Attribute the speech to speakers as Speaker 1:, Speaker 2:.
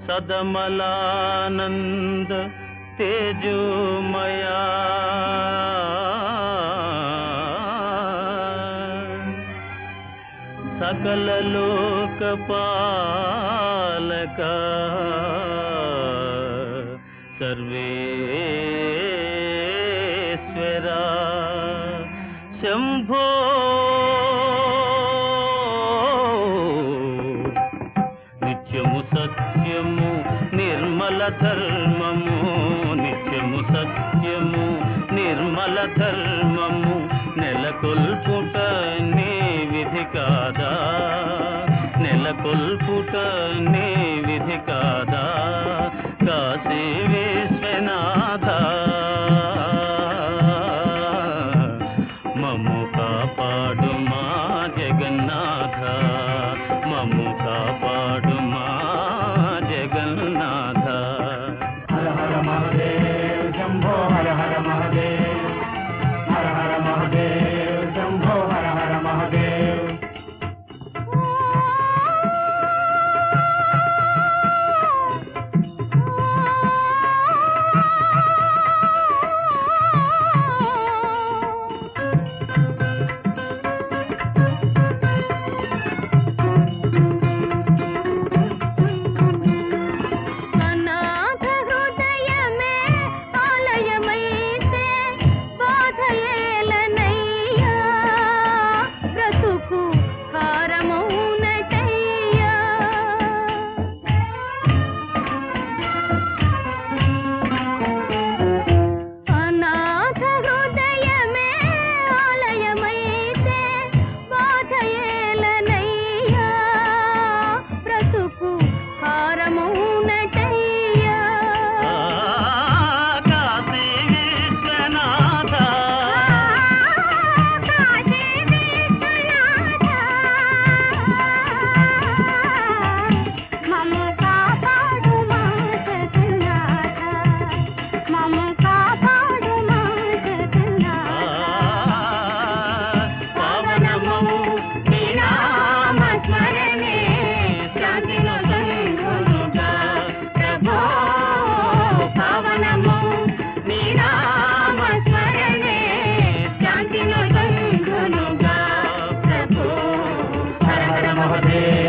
Speaker 1: సదమలానంద తేజోమయా సకల లోక పాలక సర్వేశ్వరా శంభో నిత్యము సత్యము నిర్మల ధర్మము నిత్యము సత్యము నిర్మల ధర్మము నెలకొల్పుట నీ విధి కాదా నెలకొల్పుట నీ విధి కాదా కాశీ విశ్వనాథ మమ్ము కాపాడు మా జగన్నాథ మమ్ము కాపాడు మా జగన్నాథ
Speaker 2: హర హర మహదేవ్ శంభో హర హర మహదేవ్ హర హర మహదేవ్ శంభో హర హర మహదేవ్
Speaker 3: అనాథ హృదయమే ఆలయమైతే బాధయేలనయ్యా బ్రతుకు హారమౌనటయ్యా అనాథ హృదయమే ఆలయమైతే బాధయేలనయ్యా బ్రతుకు హారమౌనటయ్యా
Speaker 1: కాశీ విశ్వనాథ
Speaker 3: కాశీ విశ్వనాథ మమ్ము కాపాడు మా జగన్నాథ మమ్ము కాపాడు మా జగన్నాథ
Speaker 1: పవనము నీ నామ స్మరణే శాంతిను సంగునుగా ప్రభో పవనము నీ నామ స్మరణే శాంతిను సంగునుగా ప్రభో
Speaker 2: హర హర మహదేవ్